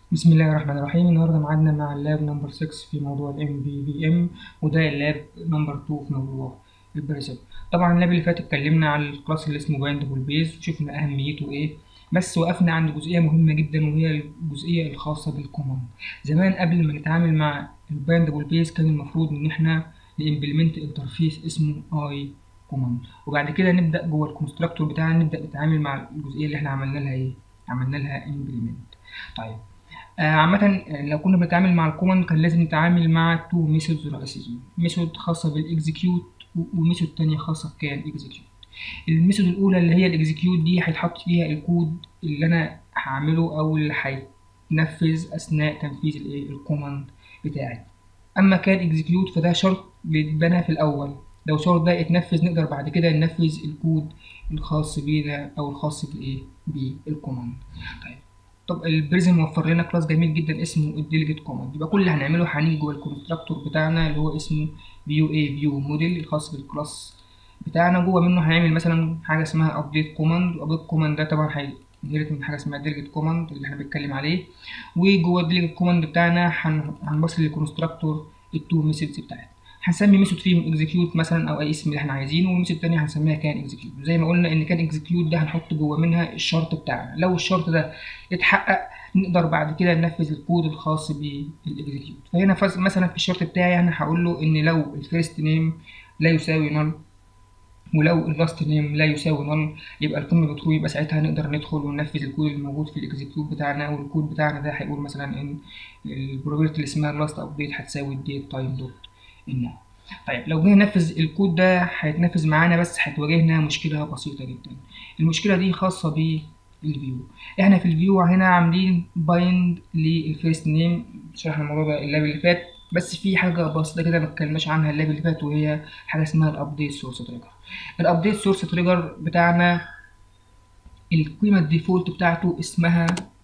بسم الله الرحمن الرحيم النهارده معادنا مع اللاب نمبر 6 في موضوع الام بي في ام وده اللاب نمبر 2 في موضوع البريزم طبعا اللاب اللي فات اتكلمنا على الكلاس اللي اسمه بايندبل بيز وشفنا اهميته ايه بس وقفنا عند جزئيه مهمه جدا وهي الجزئيه الخاصه بالكوماند زمان قبل ما نتعامل مع البايندبل بيز كان المفروض ان احنا نimplement انترفيس اسمه اي كوماند وبعد كده نبدا جوه الكونستراكتور بتاعنا نبدا نتعامل مع الجزئيه اللي احنا عملنا لها ايه عملنا لها implement طيب آه عامة لو كنا بنتعامل مع الكوماند كان لازم نتعامل مع تو ميثودز رئيسيين ميثود خاصة بالاكزيكيوت وميثود تانية خاصة بكان اكزيكيوت الميثود الأولى اللي هي الاكزيكيوت دي هيتحط فيها الكود اللي أنا هعمله أو اللي هيتنفذ أثناء تنفيذ الإيه الكوماند بتاعي أما كان اكزيكيوت فده شرط بيتبنى في الأول لو الشرط ده اتنفذ نقدر بعد كده ننفذ الكود الخاص بينا أو الخاص بالإيه بالكوماند طيب طب البريزم موفر لنا كلاس جميل جدا اسمه الديليجيت كوماند يبقى كل اللي هنعمله هنيجي جوه الكونستراكتور بتاعنا اللي هو اسمه فيو اي فيو موديل الخاص بالكلاس بتاعنا جوه منه هنعمل مثلا حاجه اسمها ابديت كوماند وابديت كوماند ده طبعا هينهرت من حاجه اسمها ديليجيت كوماند اللي احنا بنتكلم عليه وجوه الديليجيت كوماند بتاعنا هنبص للكونستراكتور التو ميثودز بتاعتنا هنسمي ميثود فيهم اكزيكيوت مثلا او اي اسم اللي احنا عايزينه والميثود التانية هنسميها كان اكزيكيوت زي ما قلنا ان كان اكزيكيوت ده هنحط جوه منها الشرط بتاعنا لو الشرط ده اتحقق نقدر بعد كده ننفذ الكود الخاص بالاكزيكيوت فهنا مثلا في الشرط بتاعي انا هقول له ان لو الفيرست نيم لا يساوي نل ولو اللاست نيم لا يساوي نل يبقى القمه بترو يبقى ساعتها نقدر ندخل وننفذ الكود الموجود في الاكزيكيوت بتاعنا والكود بتاعنا ده هيقول مثلا ان البروبرتي اللي اسمها لاست ابديت هتساوي الديت تايم دوت انها طيب لو جينا ننفذ الكود ده هيتنفذ معانا بس هتواجهنا مشكله بسيطه جدا المشكله دي خاصه ب الفيو احنا في الفيو هنا عاملين بايند للفيرست نيم شرحنا الموضوع ده اللاب اللي فات بس في حاجه بسيطه كده ما اتكلمناش عنها اللاب اللي فات وهي حاجه اسمها الابديت سورس تريجر الابديت سورس تريجر بتاعنا القيمه الديفولت بتاعته اسمها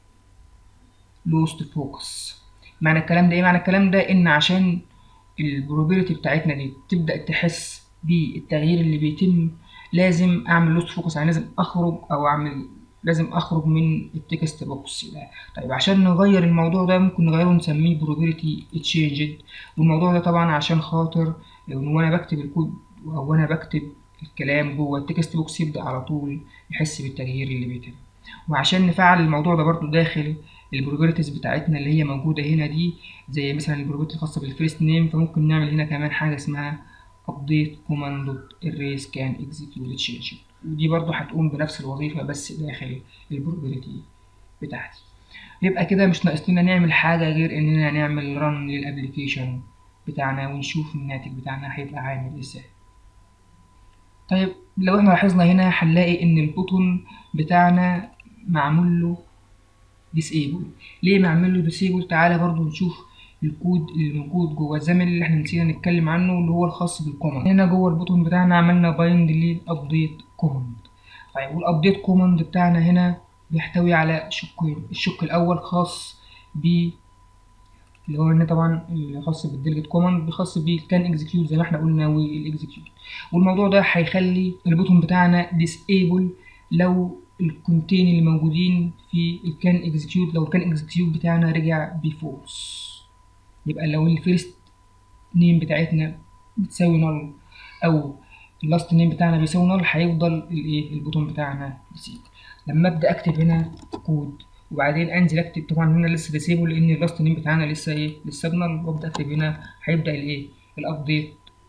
لوست فوكس معنى الكلام ده ايه معنى الكلام ده ان عشان البروبابيلتي بتاعتنا دي تبدا تحس بالتغيير اللي بيتم لازم اعمل لوست فوكس يعني لازم اخرج او اعمل لازم اخرج من التكست بوكس ده طيب عشان نغير الموضوع ده ممكن نغيره نسميه probability changed والموضوع ده طبعا عشان خاطر وانا بكتب الكود او انا بكتب الكلام جوه التكست بوكس يبدا على طول يحس بالتغيير اللي بيتم وعشان نفعل الموضوع ده برضو داخل البروبرتيز بتاعتنا اللي هي موجوده هنا دي زي مثلا البروبرتي الخاصه بالفيرست نيم فممكن نعمل هنا كمان حاجه اسمها update command erase can execute change ودي برضو هتقوم بنفس الوظيفة بس داخل البروبرتي بتاعتي يبقى كده مش ناقص لنا نعمل حاجة غير إننا نعمل رن للأبليكيشن بتاعنا ونشوف الناتج بتاعنا هيبقى عامل ازاي طيب لو احنا لاحظنا هنا هنلاقي إن البوتون بتاعنا معمول له disable ليه معمول له disable تعالى برضو نشوف الكود اللي موجود جوه الزمن اللي احنا نسينا نتكلم عنه اللي هو الخاص بالكوماند هنا جوه البوتون بتاعنا عملنا بايند للابديت كوماند طيب والابديت كوماند بتاعنا هنا بيحتوي على شقين الشق الاول خاص ب اللي هو هنا طبعا الخاص بالديليجيت كوماند خاص بالكان اكزيكيوت زي ما احنا قلنا والاكزيكيوت والموضوع ده هيخلي البوتون بتاعنا ديسيبل لو الكونتين اللي موجودين في الكان اكزيكيوت لو الكان اكزيكيوت بتاعنا رجع بفولس يبقى لو الفيرست نيم بتاعتنا بتساوي نل او اللاست نيم بتاعنا بيساوي نل هيفضل الايه البوتون بتاعنا ديسيبل لما ابدا اكتب هنا كود وبعدين انزل اكتب طبعا هنا لسه ديسيبل لان اللاست نيم بتاعنا لسه ايه لسه بنل وابدا اكتب هنا هيبدا الايه الابديت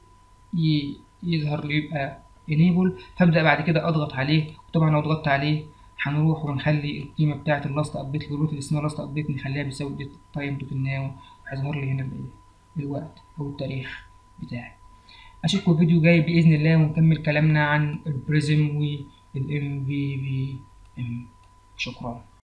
يظهر لي يبقى انيبل فابدا بعد كده اضغط عليه وطبعا لو ضغطت عليه هنروح ونخلي القيمه بتاعه اللاست ابديت الروت اللي اسمها لاست ابديت نخليها بيساوي ديت تايم دوت ناو هيظهر لي هنا الوقت او التاريخ بتاعي اشوفكم فيديو جاي باذن الله ونكمل كلامنا عن البريزم والام في في ام شكرا